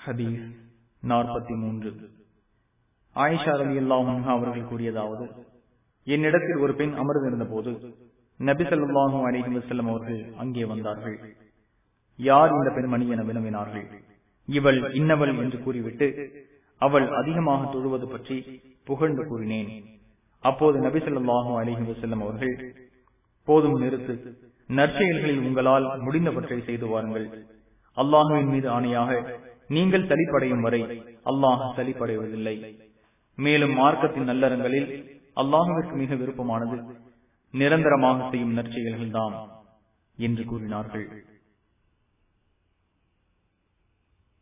ஹதீஸ் நாற்பத்தி மூன்று ஆயிஷா ரவி அல்லாஹ் அவர்கள் கூறியதாவது என்னிடத்தில் ஒரு பெண் அமர்ந்திருந்த போது நபி சொல்லாஹும் அலிஹி வசல்லம் அவர்கள் அங்கே வந்தார்கள் யார் இந்த பெண்மணி என வினவினார்கள் இவள் இன்னவள் என்று கூறிவிட்டு அவள் அதிகமாக தொழுவது பற்றி புகழ்ந்து கூறினேன் அப்போது நபி சொல்லாஹும் அலிஹி வசல்லம் அவர்கள் போதும் நிறுத்து நற்செயல்களில் உங்களால் முடிந்தவற்றை செய்து வாருங்கள் அல்லாஹுவின் மீது ஆணையாக நீங்கள் சலிப்படையும் வரை அல்லாஹ் சலிப்படைவதில்லை மேலும் மார்க்கத்தின் நல்லறங்களில் அல்லாஹுவிற்கு மிக விருப்பமானது நிரந்தரமாக செய்யும் நற்செயல்கள்தான் என்று கூறினார்கள்